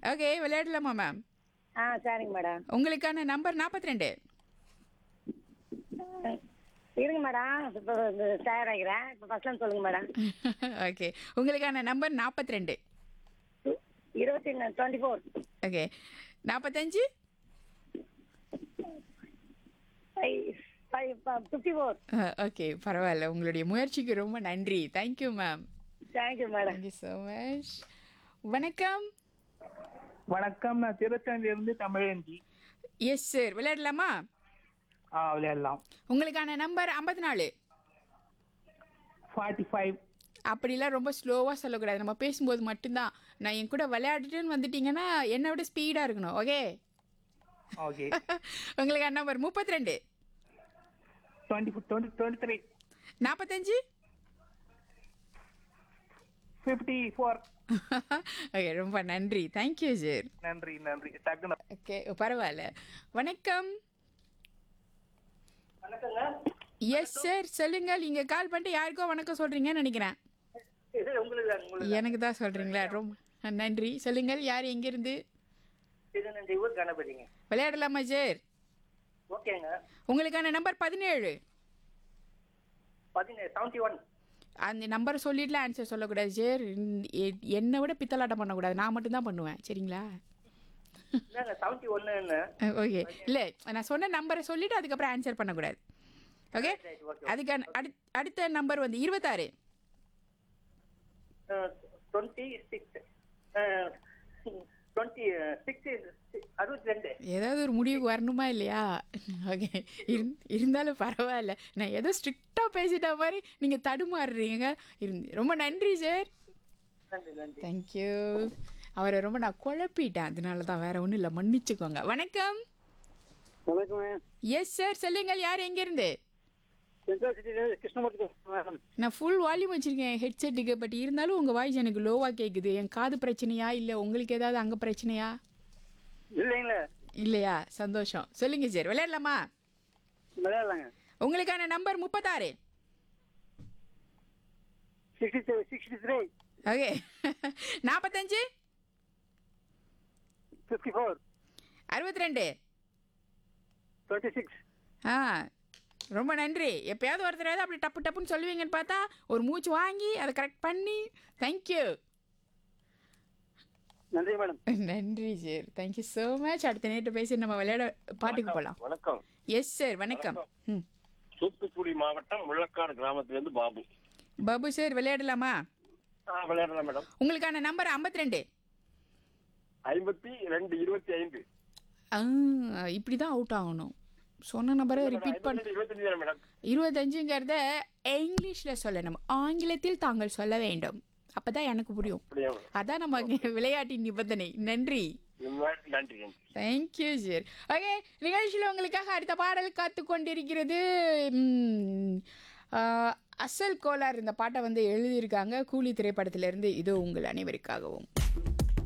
okay விளையாடலாமா ma'am ஆ சரிங்க madam உங்களுக்கான நம்பர் நாற்பத்தி ரெண்டு இருங்க மேடம் இப்போ தயாராகிறேன் இப்போ ஃபர்ஸ்ட்லாம் சொல்லுங்க மேடம் ஓகே உங்களுக்கான நம்பர் நாற்பத்தி ரெண்டு இருபத்தி டுவெண்ட்டி ஃபோர் ஓகே நாற்பத்தஞ்சு five five fifty four okay பரவாயில்ல உங்களுடைய முயற்சிக்கு ரொம்ப நன்றி thank you ma'am thank you madam thank you so much வணக்கம் வணக்கம் நான் திருத்தணில இருந்து தமிழஞ்சி எஸ் சார் விளையாடலாமா ஆ விளையாடலாம் உங்களுக்கான நம்பர் ஐம்பத்தி நாலு ஃபார்ட்டி ஃபைவ் அப்படிலாம் ரொம்ப ஸ்லோவாக சொல்லக்கூடாது நம்ம பேசும்போது மட்டும்தான் நான் என் கூட விளையாடிட்டுன்னு வந்துட்டீங்கன்னா என்னை விட ஸ்பீடாக இருக்கணும் ஓகே ஓகே உங்களுக்கான நம்பர் முப்பத்தி ரெண்டு டுவெண்ட்டி டுவெண்ட்டி டுவெண்ட்டி த்ரீ நாற்பத்தஞ்சு ஃபிஃப்டி ஃபோர் ஓகே ரொம்ப நன்றி தேங்க்யூ சார் நன்றி நன்றி டக்குனு ஓகே பரவாயில்ல வணக்கம் வணக்கங்க எஸ் சார் சொல்லுங்க நீங்க கால் பண்ணிட்டு யாருக்கோ வணக்கம் சொல்றீங்கன்னு நினைக்கிறேன் இது உங்களுக்கு தான் உங்களுக்கு எனக்கு தான் சொல்றீங்களா ரொம்ப நன்றி சொல்லுங்கள் யார் எங்கிருந்து திருநன்றி ஊர் கணபதிங்க விளையாடலாமா சார் ஓகேங்க உங்களுக்கான நம்பர் பதினேழு பதினேழு செவன்ட்டி ஒன் அந்த நம்பர் சொல்லிட்டுலாம் ஆன்சர் சொல்லக்கூடாது சார் எ- என்னை விட பித்தலாட்டம் பண்ணக்கூடாது நான் மட்டும்தான் பண்ணுவேன் சரிங்களா இல்லைங்க செவன்ட்டி ஒன்றுன்னு ஓகே இல்லை நான் சொன்ன நம்பரை சொல்லிட்டு அதுக்கப்புறம் ஆன்சர் பண்ணக்கூடாது ஓகே அதுக்கான அடு அடுத்த நம்பர் வந்து இருபத்தாறு டுவெண்ட்டி சிக்ஸ் டுவெண்ட்டி சிக்ஸ் அறுபத்தி ரெண்டு ஏதாவது ஒரு முடிவுக்கு வரணுமா இல்லையா ஓகே இருந்தாலும் பரவாயில்ல நான் ஏதோ ஸ்ட்ரிக்டாக பேசிட்ட மாதிரி நீங்கள் தடுமாறுறீங்க இருந்து ரொம்ப நன்றி சார் நன்றி நன்றி தேங்க்யூ அவரை ரொம்ப நான் குழப்பிட்டேன் அதனால தான் வேற ஒன்றும் இல்லை மன்னிச்சுக்கோங்க வணக்கம் வணக்கம் எஸ் சார் சொல்லுங்கள் யார் எங்கேருந்து சென்ட்ரல் சிட்டில கிருஷ்ணமூர்த்தி மேடம் நான் ஃபுல் வால்யூம் வச்சுருக்கேன் ஹெட்செட்டுக்கு பட் இருந்தாலும் உங்கள் வாய்ஸ் எனக்கு லோவாக கேட்குது என் காது பிரச்சனையா இல்லை உங்களுக்கு ஏதாவது அங்கே பிரச்சனையா இல்லைங்களே இல்லையா சந்தோஷம் சொல்லுங்க சார் விளையாடலாமா விளையாடலாங்க உங்களுக்கான நம்பர் முப்பத்தாறு சிக்ஸ்டி சிக்ஸ்டி த்ரீ ஓகே நாற்பத்தஞ்சு ஃபிஃப்டி ஃபோர் அறுபத்தி ரெண்டு டுவெண்ட்டி சிக்ஸ் ஆ ரொம்ப நன்றி எப்பயாவது ஒருத்தராவது அப்படி டப்பு டப்புன்னு சொல்லுவீங்கன்னு பார்த்தா ஒரு மூச்சு வாங்கி அதை கரெக்ட் பண்ணி தேங்க்யூ நன்றி மேடம் நன்றி சார் தேங்க்யூ ஸோ மச் அடுத்த நேற்று பேசி நம்ம விளையாட பாட்டுக்கு போகலாம் வணக்கம் எஸ் சார் வணக்கம் ம் தூத்துக்குடி மாவட்டம் முள்ளக்காடு கிராமத்திலிருந்து பாபு பாபு சார் விளையாடலாமா ஆ விளையாடலாம் மேடம் உங்களுக்கான நம்பர் ஐம்பத்தி ரெண்டு ஐம்பத்தி ரெண்டு இருபத்தி ஐந்து இப்படி தான் அவுட் ஆகணும் சொன்ன நம்பரை ரிப்பீட் பண்ண இருபத்தஞ்சு தானே மேடம் இருபத்தஞ்சுங்கிறத இங்கிலீஷில் சொல்லணும் ஆங்கிலத்தில் தாங்கள் சொல்ல வேண்டும் அப்போ தான் எனக்கு புரியும் அப்படியா அதான் நம்ம விளையாட்டின் நிபந்தனை நன்றி மேடம் நன்றி நன்றி தேங்க்யூ சார் ஓகே நிகழ்ச்சியில் உங்களுக்காக அடுத்த பாடல் காத்து கொண்டிருக்கிறது ம், ஆ, அசல் கோலார் இந்த பாட்டை வந்து எழுதியிருக்காங்க கூலி திரைப்படத்திலிருந்து இது உங்கள் அனைவருக்காகவும்